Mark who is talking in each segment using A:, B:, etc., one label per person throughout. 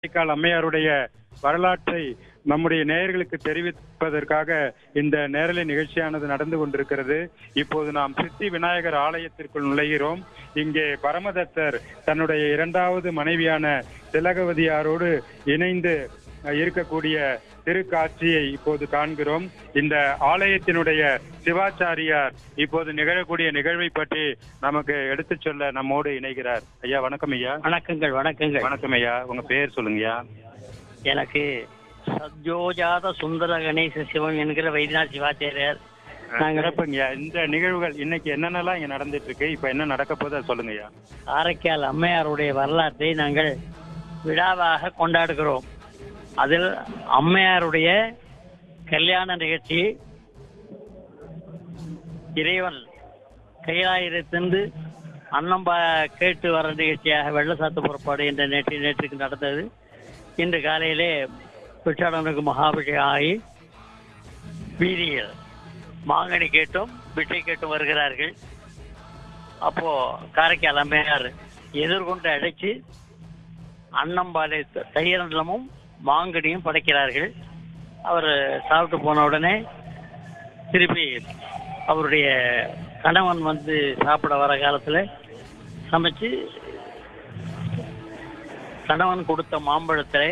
A: காரைக்கால் அம்மையாருடைய வரலாற்றை நம்முடைய நேயர்களுக்கு தெரிவிப்பதற்காக இந்த நேரலை நிகழ்ச்சியானது நடந்து கொண்டிருக்கிறது இப்போது நாம் சித்தி விநாயகர் ஆலயத்திற்குள் நுழைகிறோம் இங்கே பரமதத்தர் தன்னுடைய இரண்டாவது மனைவியான திலகவதியாரோடு இணைந்து அஹ், இருக்கக்கூடிய திருக்காட்சியை இப்போது காண்கிறோம் இந்த ஆலயத்தினுடைய சிவாச்சாரியார் இப்போது நிகழக்கூடிய நிகழ்வை பற்றி நமக்கு எடுத்துச் சொல்ல நம்மோடு இணைகிறார் ஐயா வணக்கம் ஐயா
B: வணக்கங்கள் வணக்கங்கள்
A: வணக்கம் ஐயா உங்க பேர் சொல்லுங்கய்யா
B: எனக்கு சத்யோஜாத சுந்தர கணேச சிவம் என்கிற வைத்தியநாத் சிவாச்சாரியார் நாங்கள்
A: சிறப்புங்கய்யா இந்த நிகழ்வுகள் இன்னைக்கு என்னென்னலாம் இங்க நடந்துட்டு இருக்கு இப்ப என்ன நடக்க போகுது அதை சொல்லுங்கய்யா
B: காரைக்கால் அம்மையாருடைய வரலாற்றை நாங்கள் விழாவாக கொண்டாடுகிறோம் அதில் அம்மையாருடைய கல்யாண நிகழ்ச்சி இறைவன் கைலாயிரத்திலிருந்து அன்னம்பா கேட்டு வர நிகழ்ச்சியாக வெள்ளசாத்து புறப்பாடு என்ற நேற்று நேற்றுக்கு நடந்தது இன்று காலையிலே பிச்சாடனுக்கு மகாபிஷேகம் ஆகி வீதியில் மாங்கனி கேட்டும் பிட்டை கேட்டும் வருகிறார்கள் அப்போ காரைக்கால் அம்மையார் எதிர்கொண்டு அழைச்சு அன்னம்பாலை த- தயிரண்டமும் மாங்கனியும் படைக்கிறார்கள் அவர் சாப்பிட்டு போன உடனே திருப்பி அவருடைய கணவன் வந்து சாப்பிட வர காலத்துல சமைச்சு கணவன் கொடுத்த மாம்பழத்துல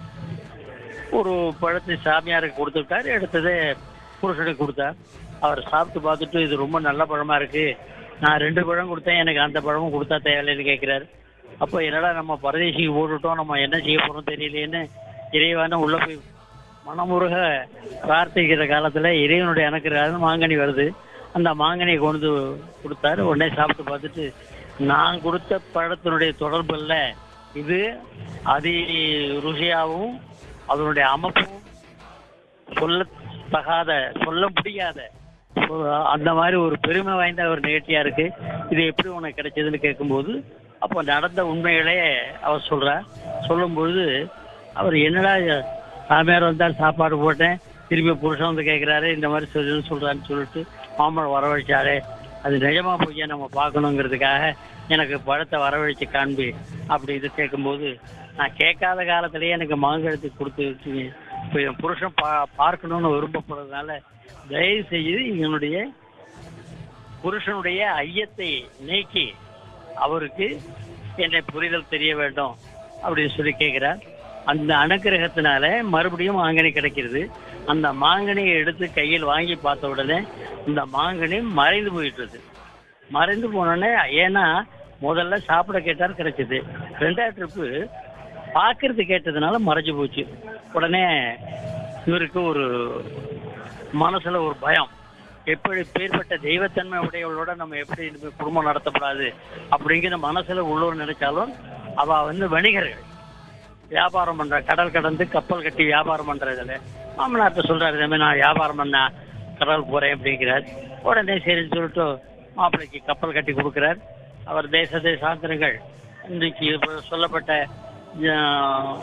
B: ஒரு பழத்தை சாமியாருக்கு கொடுத்துட்டார் எடுத்ததை புருஷனுக்கு கொடுத்தார் அவர் சாப்பிட்டு பார்த்துட்டு இது ரொம்ப நல்ல பழமா இருக்கு நான் ரெண்டு பழம் கொடுத்தேன் எனக்கு அந்த பழமும் கொடுத்தா தேவையில்லைன்னு கேட்கிறாரு அப்போ என்னடா நம்ம பரதேசிக்கு போட்டுட்டோம் நம்ம என்ன செய்ய போறோம் தெரியலையேன்னு இறைவான உள்ள போய் மனமுருக பிரார்த்திக்கிற காலத்துல இறைவனுடைய அனுக்கிறாரு மாங்கனி வருது அந்த மாங்கனியை கொண்டு கொடுத்தாரு உடனே சாப்பிட்டு பார்த்துட்டு நான் கொடுத்த பழத்தினுடைய தொடர்பு இல்ல இது அதி ருசியாகவும் அதனுடைய அமைப்பும் சொல்லத்தகாத சொல்ல முடியாத சொ- அந்த மாதிரி ஒரு பெருமை வாய்ந்த ஒரு நிகழ்ச்சியா இருக்கு இது எப்படி உனக்கு கிடைச்சதுன்னு கேட்கும்போது அப்போ நடந்த உண்மைகளே அவர் சொல்றார் சொல்லும்பொழுது அவர் என்னடா இது, சாமியார் வந்தார் சாப்பாடு போட்டேன் திருப்பி புருஷன் வந்து கேட்குறாரு இந்த மாதிரி சொல்லுன்னு சொல்றான்னு சொல்லிட்டு மாம்பழம் வரவழைச்சாரு அது நிஜமா போய் நம்ம பார்க்கணுங்கிறதுக்காக எனக்கு பழத்தை வரவழைச்சு காண்பி அப்படி இது கேட்கும்போது நான் கேட்காத காலத்திலேயே எனக்கு மாங்கழத்து கொடுத்து வச்சுங்க இப்போ என் புருஷன் பா பார்க்கணும்னு விருப்பப்படுறதுனால தயவு செய்து என்னுடைய புருஷனுடைய ஐயத்தை நீக்கி அவருக்கு என்னை புரிதல் தெரிய வேண்டும் அப்படின்னு சொல்லி கேட்கிறார் அந்த அனுக்கிரகத்தினால மறுபடியும் மாங்கனி கிடைக்கிறது அந்த மாங்கனியை எடுத்து கையில் வாங்கி பார்த்த உடனே இந்த மாங்கனி மறைந்து போயிட்டுது மறைந்து போனோடனே ஏன்னா முதல்ல சாப்பிட கேட்டார் கிடைச்சது ரெண்டாவது ட்ரிப்பு பார்க்கறது கேட்டதுனால மறைஞ்சு போச்சு உடனே இவருக்கு ஒரு மனசுல ஒரு பயம் எப்படி பேர்பட்ட தெய்வத்தன்மை உடையவளோட நம்ம எப்படி இனிமே குடும்பம் நடத்தப்படாது அப்படிங்கிற மனசுல உள்ளூர் நினைச்சாலும் அவ வந்து வணிகர்கள் வியாபாரம் பண்ற கடல் கடந்து கப்பல் கட்டி வியாபாரம் பண்றதுல மாமனார்ட்ட சொல்றாரு இந்த மாதிரி நான் வியாபாரம் பண்ண கடல் போறேன் அப்படிங்கிறார் உடனே சரின்னு சொல்லிட்டு மாப்பிள்ளைக்கு கப்பல் கட்டி கொடுக்கிறார் அவர் தேச தேசாந்திரங்கள் இன்றைக்கு இப்ப சொல்லப்பட்ட ஆஹ்,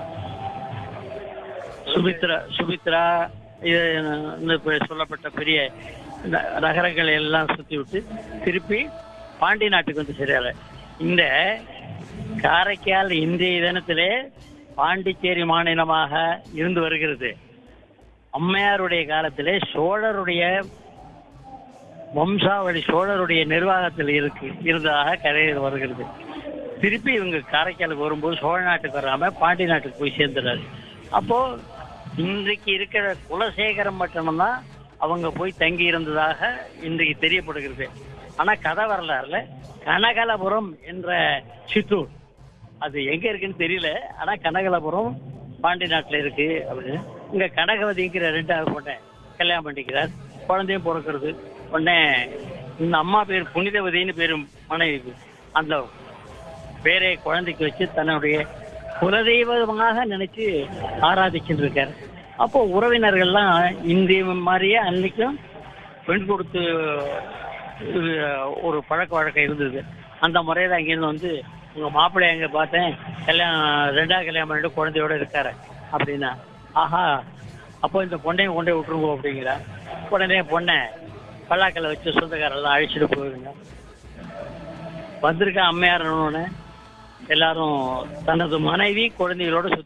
B: சுமித்ரா சுமித்ரா இது இந்த இப்ப சொல்லப்பட்ட பெரிய ந- நகரங்களை எல்லாம் சுத்தி விட்டு திருப்பி பாண்டி நாட்டுக்கு வந்து சரியால இந்த காரைக்கால் இன்றைய தினத்திலே பாண்டிச்சேரி மாநிலமாக இருந்து வருகிறது அம்மையாருடைய காலத்திலே சோழருடைய வம்சாவளி சோழருடைய நிர்வாகத்தில் இருக்கு இருந்ததாக கரையில் வருகிறது திருப்பி இவங்க காரைக்காலுக்கு வரும்போது சோழ நாட்டுக்கு வராம பாண்டி நாட்டுக்கு போய் சேர்ந்துறாரு அப்போ இன்றைக்கு இருக்கிற குலசேகரம் மட்டும்தான் அவங்க போய் தங்கி இருந்ததாக இன்றைக்கு தெரியப்படுகிறது ஆனா கதை வரலாறுல கனகலபுரம் என்ற சிற்றூர் அது எங்க இருக்குன்னு தெரியல ஆனா கனகலபுரம் பாண்டி நாட்டுல இருக்கு அப்படின்னு இங்க கனகவதிங்கிற ரெண்டாவது பொண்ணை கல்யாணம் பண்ணிக்கிறார் குழந்தையும் பிறக்கிறது உடனே இந்த அம்மா பேர் புனிதவதின்னு பேரு மனைவி அந்த பேரை குழந்தைக்கு வச்சு தன்னுடைய குலதெய்வமாக நினைச்சு ஆராதிச்சுட்டு இருக்காரு அப்போ உறவினர்கள்லாம் இந்திய மாதிரியே அன்னைக்கும் பெண் கொடுத்து இது ஒரு பழக்க வழக்கம் இருந்தது அந்த முறையில அங்கிருந்து வந்து உங்க மாப்பிள்ளைய எங்க பார்த்தேன் கல்யாணம் ரெண்டாவது கல்யாணம் பண்ணிட்டு குழந்தையோட இருக்காரு அப்படின்னா ஆஹா அப்போ இந்த பொண்ணையும் கொண்டே விட்டுருவோம் அப்படிங்கிற உடனே பொண்ணை பல்லாக்கல்ல வச்சு சொந்தக்காரெல்லாம் அழைச்சிட்டு போயிருங்க வந்திருக்க அம்மையார் உடனே எல்லாரும் தனது மனைவி குழந்தைகளோட சுத்தி